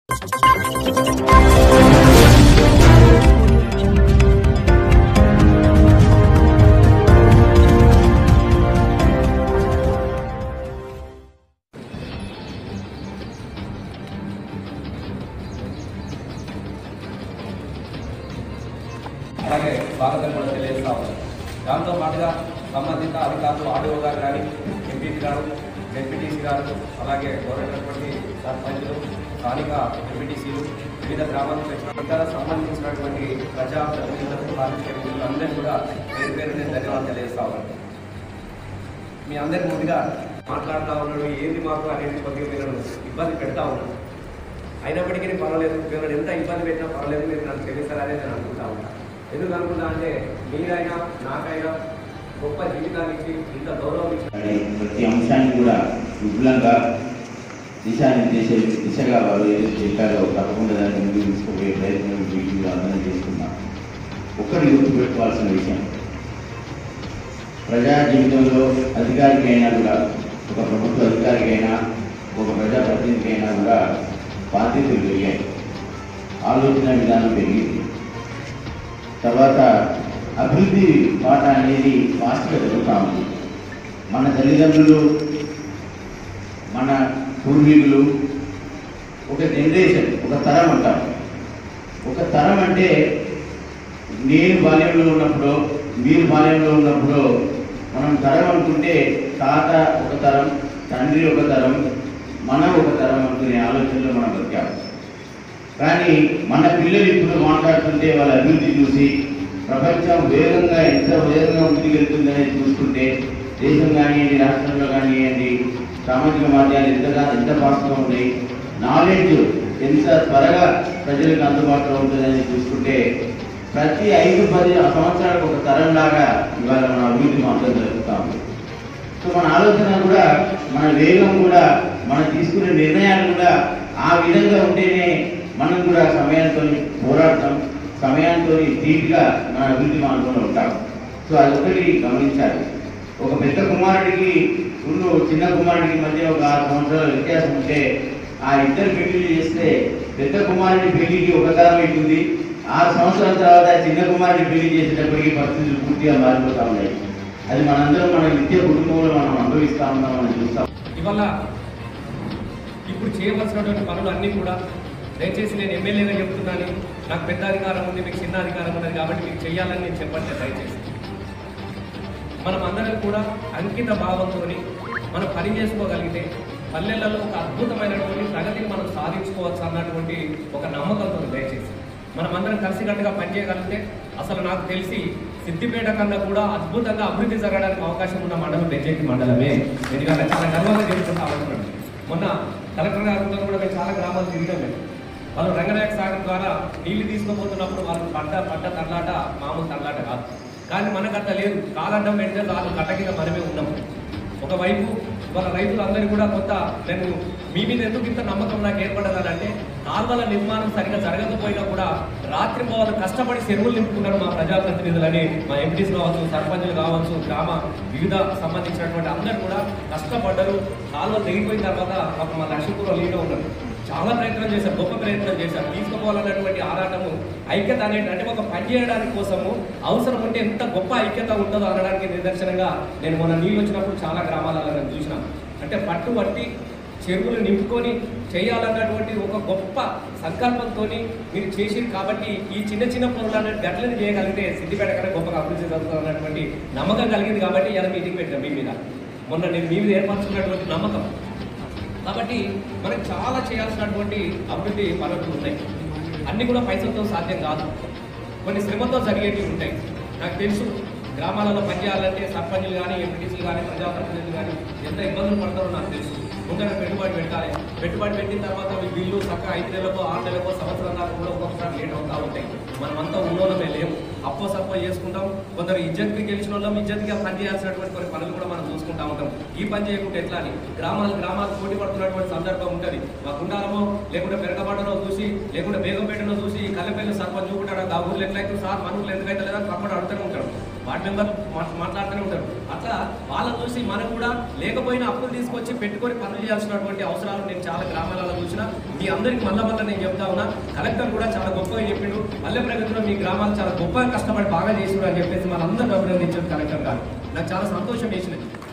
అలాగే స్వాగతం కూడా తెలియజేస్తా ఉన్నాం దాంతో పాటుగా సంబంధిత అధికారులు ఆర్డీఓ గారు కానీ ఎంపీసీ గారు డెప్యూటీసీ గారు అలాగే గౌరవటువంటి సర్పంచులు స్థానిక ఎంపీటీసీలు వివిధ గ్రామాలకు వచ్చిన ఇతర సంబంధించినటువంటి ప్రజా ప్రతినిధులకు పారిశ్రామికులు అందరినీ కూడా పేరు పేరు నేను ధన్యవాదాలు తెలియజేస్తా ఉన్నాను మీ అందరి ముందుగా మాట్లాడుతూ ఉన్నాడు ఏంది మాకు అనేది కొద్దిగా మీరు ఇబ్బంది పెడతా ఉన్నాడు అయినప్పటికీ పర్వాలేదు మీరు ఎంత ఇబ్బంది పెట్టినా పర్వాలేదు మీరు నన్ను క్షమిస్తారని నేను అనుకుంటా ఉంటాను ఎందుకు అనుకుంటా అంటే మీరైనా నాకైనా గొప్ప జీవితాన్ని ఇచ్చి ఇంత గౌరవం ఇచ్చి అనే ప్రతి అంశాన్ని కూడా విపులంగా దిశానిర్దేశ దిశగా వారు ఏదైతే చెప్పారో తప్పకుండా దాన్ని ముందుకు తీసుకుపోయే ప్రయత్నం వీటిని అర్థం చేసుకున్నాం ఒక్కటి గుర్తుపెట్టుకోవాల్సిన విషయం ప్రజా జీవితంలో అధికారికి అయినా కూడా ఒక ప్రభుత్వ అధికారికైనా ఒక ప్రజాప్రతినిధికైనా కూడా బాధ్యతలు పెరిగాయి ఆలోచన విధానం పెరిగింది తర్వాత అభివృద్ధి పాట అనేది ఫాస్ట్గా జరుగుతూ ఉంది మన తల్లిదండ్రులు మన పూర్వీకులు ఒక జనరేషన్ ఒక తరం అంటాం ఒక తరం అంటే నేను బాల్యంలో ఉన్నప్పుడు మీరు బాల్యంలో ఉన్నప్పుడు మనం తరం అనుకుంటే తాత ఒక తరం తండ్రి ఒక తరం మనం ఒక తరం అనుకునే ఆలోచనలో మనం బతికాము కానీ మన పిల్లలు ఇప్పుడు మాట్లాడుతుంటే వాళ్ళ అభివృద్ధి చూసి ప్రపంచం వేగంగా ఎంత వేగంగా ముందుకెళ్తుందనేది చూస్తుంటే దేశం కానివ్వండి రాష్ట్రంలో కానివ్వండి సామాజిక మాధ్యాలు ఎంతగా ఎంత ఫాస్ట్గా ఉన్నాయి నాలెడ్జ్ ఎంత త్వరగా ప్రజలకు అందుబాటులో ఉంటుందని చూసుకుంటే ప్రతి ఐదు పది సంవత్సరాలకు ఒక తరంలాగా ఇవాళ మన అభివృద్ధి మాత్రం జరుగుతాము సో మన ఆలోచన కూడా మన వేగం కూడా మనం తీసుకునే నిర్ణయాలు కూడా ఆ విధంగా ఉంటేనే మనం కూడా సమయంతో పోరాడతాం సమయంతో ధీటుగా మన అభివృద్ధి మార్గంలో ఉంటాం సో అది ఒకటి గమనించాలి ఒక పెద్ద కుమారుడికి ఉన్న చిన్న కుమారుడికి మధ్య ఒక ఆరు సంవత్సరాల వ్యత్యాసం ఉంటే ఆ ఇద్దరు పెళ్లిళ్ళు చేస్తే పెద్ద కుమారుడి పెళ్లికి ఒక తరం అవుతుంది ఆరు సంవత్సరాల తర్వాత చిన్న కుమారుడి పెళ్లి చేసేటప్పటికి పరిస్థితులు పూర్తిగా మారిపోతా ఉన్నాయి అది మనందరం మన నిత్య కుటుంబంలో మనం అనుభవిస్తా ఉన్నాం మనం చూస్తాం ఇవాళ ఇప్పుడు చేయవలసినటువంటి పనులు అన్నీ కూడా దయచేసి నేను ఎమ్మెల్యేగా చెప్తున్నాను నాకు పెద్ద అధికారం ఉంది మీకు చిన్న అధికారం ఉన్నది కాబట్టి మీకు చేయాలని నేను చెప్పట్లేదు దయచేసి మనం అందరం కూడా అంకిత భావంతో మనం పని చేసుకోగలిగితే పల్లెలలో ఒక అద్భుతమైనటువంటి ప్రగతిని మనం సాధించుకోవచ్చు అన్నటువంటి ఒక నమ్మకంతో దయచేసి మనం అందరం కలిసికట్టుగా పనిచేయగలిగితే అసలు నాకు తెలిసి సిద్దిపేట కన్నా కూడా అద్భుతంగా అభివృద్ధి జరగడానికి అవకాశం ఉన్న మండలం బెజ్జెట్టి మండలమే ఎందుకంటే చాలా గర్వంగా తెలుసుకుంటా ఉంటున్నాను మొన్న కలెక్టర్ గారితో కూడా మేము చాలా గ్రామాలు తిరిగాం మేము వాళ్ళు రంగనాయక సాగర్ ద్వారా నీళ్లు తీసుకుపోతున్నప్పుడు వాళ్ళు పడ్డ పడ్డ తర్లాట మామూలు తర్లాట కాదు కానీ మనకు అట్లా లేదు కాలడ్డం పెడితే చాలు కట్ట కింద మనమే ఉన్నాం ఒకవైపు వాళ్ళ రైతులందరూ కూడా కొత్త నేను మీ మీద ఎందుకు ఇంత నమ్మకం నాకు ఏర్పడదంటే కాల్వల నిర్మాణం సరిగా జరగకపోయినా కూడా రాత్రి వాళ్ళు కష్టపడి చెరువులు నింపుకున్నారు మా ప్రజాప్రతినిధులని మా ఎంపీస్ కావచ్చు సర్పంచులు కావచ్చు గ్రామ వివిధ సంబంధించినటువంటి అందరూ కూడా కష్టపడ్డారు కాలువ తెగిపోయిన తర్వాత ఒక మా లక్ష్మీపురం లీడర్ ఉన్నారు చాలా ప్రయత్నం చేశారు గొప్ప ప్రయత్నం చేశారు తీసుకుపోవాలన్నటువంటి ఆరాటము ఐక్యత అనే అంటే ఒక పని చేయడానికి కోసము అవసరం ఉంటే ఎంత గొప్ప ఐక్యత ఉంటుందో అనడానికి నిదర్శనంగా నేను మొన్న నీళ్ళు వచ్చినప్పుడు చాలా గ్రామాలలో నేను చూసినాను అంటే పట్టు పట్టి చెరువులు నింపుకొని చేయాలన్నటువంటి ఒక గొప్ప సంకల్పంతో మీరు చేసిరు కాబట్టి ఈ చిన్న చిన్న పనులు అన్నట్టు గట్లని చేయగలిగితే సిద్దిపేట కన్నా గొప్పగా అభివృద్ధి జరుగుతుంది అన్నటువంటి నమ్మకం కలిగింది కాబట్టి ఇలా మీటింగ్ పెట్టాను మీ మీద మొన్న నేను మీ మీద ఏర్పరచుకున్నటువంటి నమ్మకం కాబట్టి మనకు చాలా చేయాల్సినటువంటి అభివృద్ధి పనులు ఉన్నాయి అన్ని కూడా పైసలతో సాధ్యం కాదు కొన్ని శ్రమతో జరిగేవి ఉంటాయి నాకు తెలుసు గ్రామాలలో పనిచేయాలంటే సర్పంచులు కానీ ఎంపీటీసీలు కానీ ప్రజాప్రతినిధులు కానీ ఎంత ఇబ్బందులు పడతారో నాకు తెలుసు ముందర పెట్టుబడి పెట్టాలి పెట్టుబడి పెట్టిన తర్వాత మీ బిల్లు చక్కగా ఐదు నెలలకో ఆరు నెలలకో సంవత్సరం దాకా కూడా ఒక్కొక్కసారి లేట్ అవుతూ ఉంటాయి మనమంతా ఉన్నోళ్ళమే లేము అప్పో సప్పో చేసుకుంటాం కొందరు ఇజ్జత్కి గెలిచిన వాళ్ళం ఇజ్జత్గా పని చేయాల్సినటువంటి కొన్ని పనులు కూడా మనం చూసుకుంటా ఉంటాం ఈ పని చేయకుంటే ఎట్లా అని గ్రామాలు గ్రామాలు పోటీ పడుతున్నటువంటి సందర్భం ఉంటుంది మా గుండాలమో లేకుంటే పెరగబడనో చూసి లేకుంటే బేగంపేటనో చూసి కల్లెపల్లి సర్పంచ్ చూపుకుంటాడు ఆ ఊర్లో ఎట్లయితే సార్ మన ఊర్లో ఎందుకైతే లేదా తప్పడు అడుగుతూనే ఉంటాడు వార్డు మెంబర్ మా- మాట్లాడుతూనే ఉంటారు అట్లా వాళ్ళని చూసి మనం కూడా లేకపోయినా అప్పులు తీసుకొచ్చి పెట్టుకొని పనులు చేయాల్సినటువంటి అవసరాలు నేను చాలా గ్రామాలలో చూసిన మీ అందరికి మళ్ళా మళ్ళీ నేను చెప్తా ఉన్నా కలెక్టర్ కూడా చాలా గొప్పగా చెప్పిండు పల్లె ప్రగతిలో మీ గ్రామాలు చాలా గొప్పగా కష్టపడి బాగా చేసినారు అని చెప్పేసి మనందరూ అభినందించారు కలెక్టర్ గారు నాకు చాలా సంతోషం వేసినది